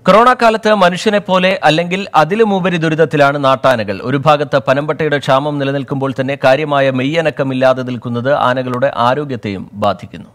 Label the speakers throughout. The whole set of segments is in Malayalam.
Speaker 1: കൊറോണ കാലത്ത് മനുഷ്യനെ പോലെ അല്ലെങ്കിൽ അതിലുമുപരി ദുരിതത്തിലാണ് നാട്ടാനകൾ ഒരു ഭാഗത്ത് പനമ്പട്ടയുടെ ക്ഷാമം നിലനിൽക്കുമ്പോൾ തന്നെ കാര്യമായ മെയ്യനക്കമില്ലാതെ നിൽക്കുന്നത് ആനകളുടെ ആരോഗ്യത്തെയും ബാധിക്കുന്നു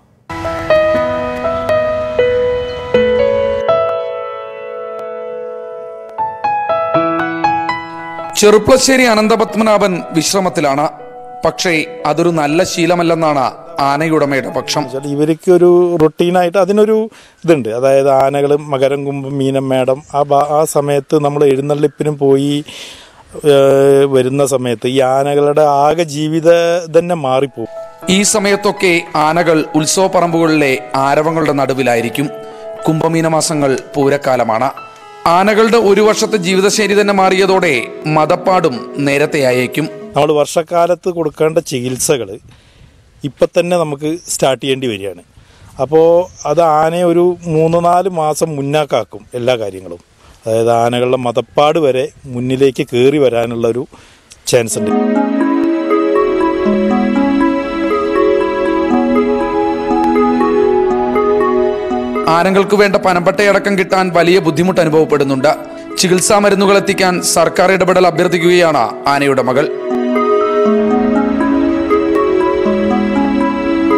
Speaker 2: ചെറുപ്പശ്ശേരി അനന്തപത്മനാഭൻ വിശ്രമത്തിലാണ് പക്ഷേ അതൊരു നല്ല ശീലമല്ലെന്നാണ് ആനയുടമയുടെ പക്ഷം
Speaker 3: വെച്ചാൽ ഇവർക്ക് ഒരു റൊട്ടീനായിട്ട് അതിനൊരു ഇതുണ്ട് അതായത് ആനകൾ മകരം കുംഭം മീനം മേടം ആ ഭാ- ആ സമയത്ത് നമ്മൾ എഴുന്നള്ളിപ്പിനും പോയി ഏഹ്, വരുന്ന സമയത്ത് ഈ ആനകളുടെ ആകെ ജീവിത തന്നെ മാറിപ്പോകും
Speaker 2: ഈ സമയത്തൊക്കെ ആനകൾ ഉത്സവപ്പറമ്പുകളിലെ ആരവങ്ങളുടെ നടുവിലായിരിക്കും കുംഭമീന മാസങ്ങൾ പൂരക്കാലമാണ് ആനകളുടെ ഒരു വർഷത്തെ ജീവിതശൈലി തന്നെ മാറിയതോടെ മതപ്പാടും നേരത്തെയായേക്കും
Speaker 3: നമ്മൾ വർഷക്കാലത്ത് കൊടുക്കേണ്ട ചികിത്സകൾ ഇപ്പം തന്നെ നമുക്ക് സ്റ്റാർട്ട് ചെയ്യേണ്ടി വരികയാണ് അപ്പോൾ അത് ആനയെ ഒരു മൂന്ന് നാല് മാസം മുന്നാക്കാക്കും എല്ലാ കാര്യങ്ങളും അതായത് ആനകളുടെ മതപ്പാട് വരെ മുന്നിലേക്ക് കയറി വരാനുള്ള ഒരു ചാൻസ് ഉണ്ട്
Speaker 2: ആനകൾക്ക് വേണ്ട പനമ്പട്ടയടക്കം കിട്ടാൻ വലിയ ബുദ്ധിമുട്ട് അനുഭവപ്പെടുന്നുണ്ട് ചികിത്സാ മരുന്നുകൾ എത്തിക്കാൻ സർക്കാർ ഇടപെടൽ അഭ്യർത്ഥിക്കുകയാണ് ആനയുടെ മകൾ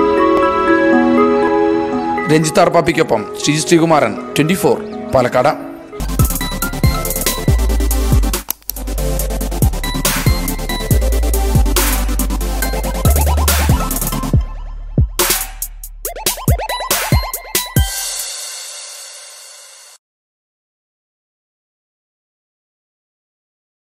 Speaker 2: രഞ്ജിത്താർ പാപ്പിക്കൊപ്പം ശ്രീ ശ്രീകുമാരൻ ട്വന്റി ഫോർ പാലക്കാട്